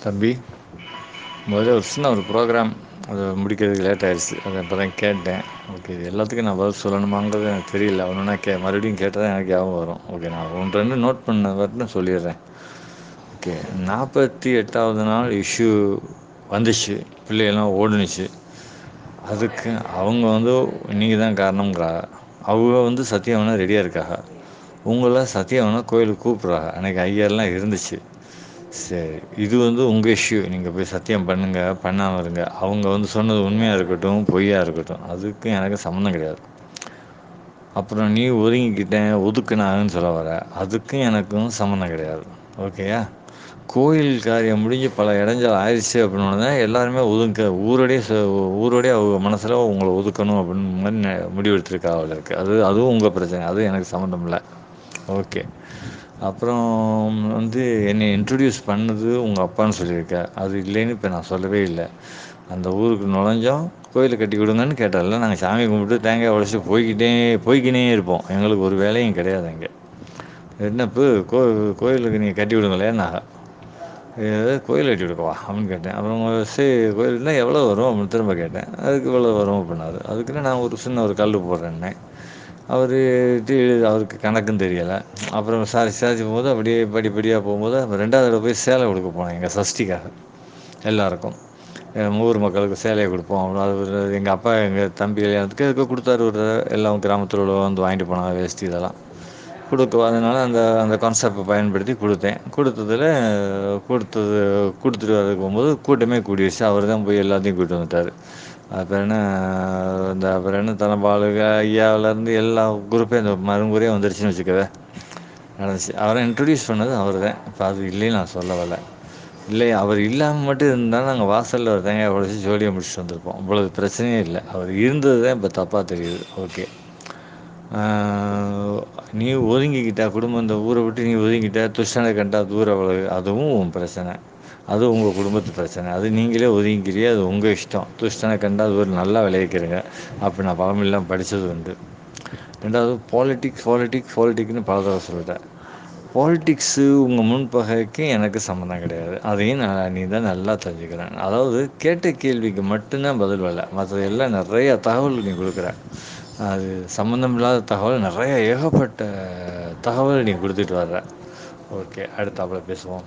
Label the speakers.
Speaker 1: தம்பி முதல்ல ஒரு சின்ன ஒரு ப்ரோக்ராம் அது முடிக்கிறதுக்கு லேட் ஆயிடுச்சு அதை இப்போ தான் கேட்டேன் ஓகே இது எல்லாத்துக்கும் நான் பதில் சொல்லணுமாங்கிறது எனக்கு தெரியல ஒன்றுனா கே மறுபடியும் கேட்டால் தான் எனக்கு ஞாபகம் வரும் ஓகே நான் ஒன்று ரெண்டு நோட் பண்ண மட்டும் சொல்லிடுறேன் ஓகே நாற்பத்தி எட்டாவது நாள் இஷ்யூ வந்துச்சு பிள்ளைகள்லாம் ஓடுனுச்சு அதுக்கு அவங்க வந்து நீங்கள் தான் காரணங்கிறா அவங்க வந்து சத்தியவனா ரெடியாக இருக்காங்க உங்களை சத்தியவனா கோயிலுக்கு கூப்பிட்றாங்க அன்றைக்கி ஐயர்லாம் இருந்துச்சு சரி இது வந்து உங்கள் இஷ்யூ நீங்கள் போய் சத்தியம் பண்ணுங்கள் பண்ணாமல் இருங்க அவங்க வந்து சொன்னது உண்மையாக இருக்கட்டும் பொய்யா இருக்கட்டும் அதுக்கும் எனக்கு சம்மந்தம் கிடையாது அப்புறம் நீ ஒதுங்கிக்கிட்டேன் ஒதுக்குனாங்கன்னு சொல்ல வர அதுக்கும் எனக்கும் சம்மந்தம் கிடையாது ஓகேயா கோயில் காரியம் முடிஞ்சு பல இடைஞ்சல் ஆயிடுச்சு அப்படின்னு தான் எல்லாருமே ஒதுங்க ஊரோடைய ஊரோடைய அவங்க மனசில் உங்களை ஒதுக்கணும் அப்படின்னு மாதிரி நெ- முடிவெடுத்திருக்கா அவள் இருக்குது அது அதுவும் உங்கள் பிரச்சனை அது எனக்கு சம்மந்தம் இல்லை ஓகே அப்புறம் வந்து என்னை இன்ட்ரடியூஸ் பண்ணது உங்கள் அப்பான்னு சொல்லியிருக்க அது இல்லைன்னு இப்போ நான் சொல்லவே இல்லை அந்த ஊருக்கு நுழைஞ்சோம் கோயிலை கட்டி கொடுங்கன்னு கேட்டால நாங்கள் சாமி கும்பிட்டு தேங்காய் உடச்சி போய்கிட்டே போய்க்கினே இருப்போம் எங்களுக்கு ஒரு வேலையும் கிடையாது அங்கே என்னப்பு கோ கோயிலுக்கு நீங்கள் கட்டி விடுங்களேன் நான் ஏதாவது கோயில் கட்டி கொடுக்கவா அப்படின்னு கேட்டேன் அப்புறம் உங்க சரி கோயில்னா எவ்வளோ வரும் அப்படின்னு திரும்ப கேட்டேன் அதுக்கு இவ்வளோ வரும் அப்படின்னாரு அதுக்குன்னு நான் ஒரு சின்ன ஒரு கல் போடுறேன்னே அவர் அவருக்கு கணக்கும் தெரியலை அப்புறம் விசாரிச்சு விசாரிச்சு போகும்போது அப்படியே படிப்படியாக போகும்போது அப்புறம் ரெண்டாவது தடவை போய் சேலை கொடுக்க போனேன் எங்கள் சஷ்டிக்காக எல்லாருக்கும் என் ஊர் மக்களுக்கு சேலையை கொடுப்போம் அப்புறம் அது ஒரு எங்கள் அப்பா எங்கள் தம்பி கல்யாணத்துக்கு அதுக்கு கொடுத்தாரு ஒரு தடவை. எல்லாம் கிராமத்தில் உள்ள வந்து வாங்கிட்டு போனாங்க வேஷ்டி இதெல்லாம் கொடுக்க அதனால அந்த அந்த கான்செப்டை பயன்படுத்தி கொடுத்தேன் கொடுத்ததில் கொடுத்தது கொடுத்துட்டு வரதுக்கு போகும்போது கூட்டமே கூடிடுச்சு அவர் தான் போய் எல்லாத்தையும் கூப்பிட்டு வந்துட்டார் அப்புறம் என்ன இந்த அப்புறம் என்ன தலைபாலுக ஐயாவிலேருந்து எல்லா குரூப்பே இந்த மருங்குறையே வந்துருச்சுன்னு வச்சுக்கவே நடந்துச்சு அவரை இன்ட்ரடியூஸ் பண்ணது அவர் தான் இப்போ அது இல்லைன்னு நான் சொல்ல வரல இல்லை அவர் இல்லாமல் மட்டும் இருந்தாலும் நாங்கள் வாசலில் ஒரு தேங்காய் உடச்சி ஜோலியாக முடிச்சுட்டு வந்திருப்போம் அவ்வளோ பிரச்சனையே இல்லை அவர் இருந்தது தான் இப்போ தப்பாக தெரியுது ஓகே ஆஹ் நீ ஒதுங்கிக்கிட்ட குடும்பம் இந்த ஊரை விட்டு நீ ஒதுங்கிட்ட துஷ்டனை கண்டா தூர விலகு அதுவும் உன் பிரச்சனை அது உங்கள் குடும்பத்து பிரச்சனை அது நீங்களே ஒதுங்கிக்கிறீ அது உங்கள் இஷ்டம் துஷ்டனை கண்டா அது ஒரு நல்லா விளைவிக்கிறீங்க அப்படி நான் பழமொழிலாம் படித்தது உண்டு ரெண்டாவது பாலிட்டிக்ஸ் பாலிட்டிக்ஸ் பாலிட்டிக்னு பல தடவை சொல்லிட்டேன் பாலிட்டிக்ஸு உங்கள் முன்பகைக்கு எனக்கு சம்மந்தம் கிடையாது அதையும் நான் நீ தான் நல்லா தெரிஞ்சுக்கிறேன் அதாவது கேட்ட கேள்விக்கு மட்டும்தான் பதில் வரல மற்றது எல்லாம் நிறைய தகவல் நீ கொடுக்குற அது சம்மந்தம் இல்லாத தகவல் நிறைய ஏகப்பட்ட தகவல் நீ கொடுத்துட்டு வர்ற ஓகே அடுத்தாப்புல பேசுவோம்